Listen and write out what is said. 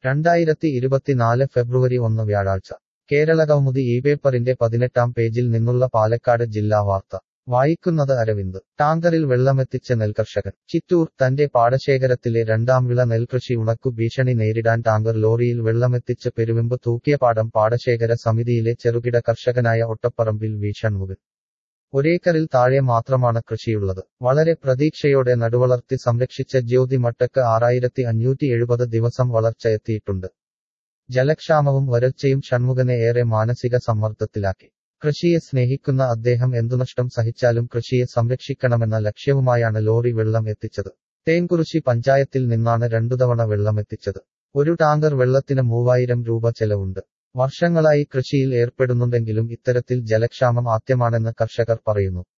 രണ്ടായിരത്തി ഇരുപത്തിനാല് ഫെബ്രുവരി ഒന്ന് വ്യാഴാഴ്ച കേരളകൗമുദി ഈ പേപ്പറിന്റെ പതിനെട്ടാം പേജിൽ നിന്നുള്ള പാലക്കാട് ജില്ലാ വാർത്ത വായിക്കുന്നത് അരവിന്ദ് ടാങ്കറിൽ വെള്ളമെത്തിച്ച നെൽകർഷകൻ ചിറ്റൂർ തന്റെ പാടശേഖരത്തിലെ രണ്ടാം വിള നെൽകൃഷി ഉണക്കു ഭീഷണി നേരിടാൻ ടാങ്കർ ലോറിയിൽ വെള്ളമെത്തിച്ച് പെരുവെമ്പ് തൂക്കിയപാടം പാടശേഖര സമിതിയിലെ ചെറുകിട കർഷകനായ ഒട്ടപ്പറമ്പിൽ വി ഷൺമുഖൻ ഒരേക്കറിൽ താഴെ മാത്രമാണ് കൃഷിയുള്ളത് വളരെ പ്രതീക്ഷയോടെ നടുവളർത്തി സംരക്ഷിച്ച ജ്യോതി മട്ടക്ക് ആറായിരത്തി അഞ്ഞൂറ്റി എഴുപത് ദിവസം വളർച്ചയെത്തിയിട്ടുണ്ട് ജലക്ഷാമവും വരൾച്ചയും ഷൺമുഖനെ ഏറെ മാനസിക സമ്മർദ്ദത്തിലാക്കി കൃഷിയെ സ്നേഹിക്കുന്ന അദ്ദേഹം എന്തുനഷ്ടം സഹിച്ചാലും കൃഷിയെ സംരക്ഷിക്കണമെന്ന ലക്ഷ്യവുമായാണ് ലോറി വെള്ളം എത്തിച്ചത് തേൻകുറിശി പഞ്ചായത്തിൽ നിന്നാണ് രണ്ടുതവണ വെള്ളമെത്തിച്ചത് ഒരു ടാങ്കർ വെള്ളത്തിന് മൂവായിരം രൂപ ചെലവുണ്ട് വർഷങ്ങളായി കൃഷിയിൽ ഏർപ്പെടുന്നുണ്ടെങ്കിലും ഇത്തരത്തിൽ ജലക്ഷാമം ആദ്യമാണെന്ന് കർഷകർ പറയുന്നു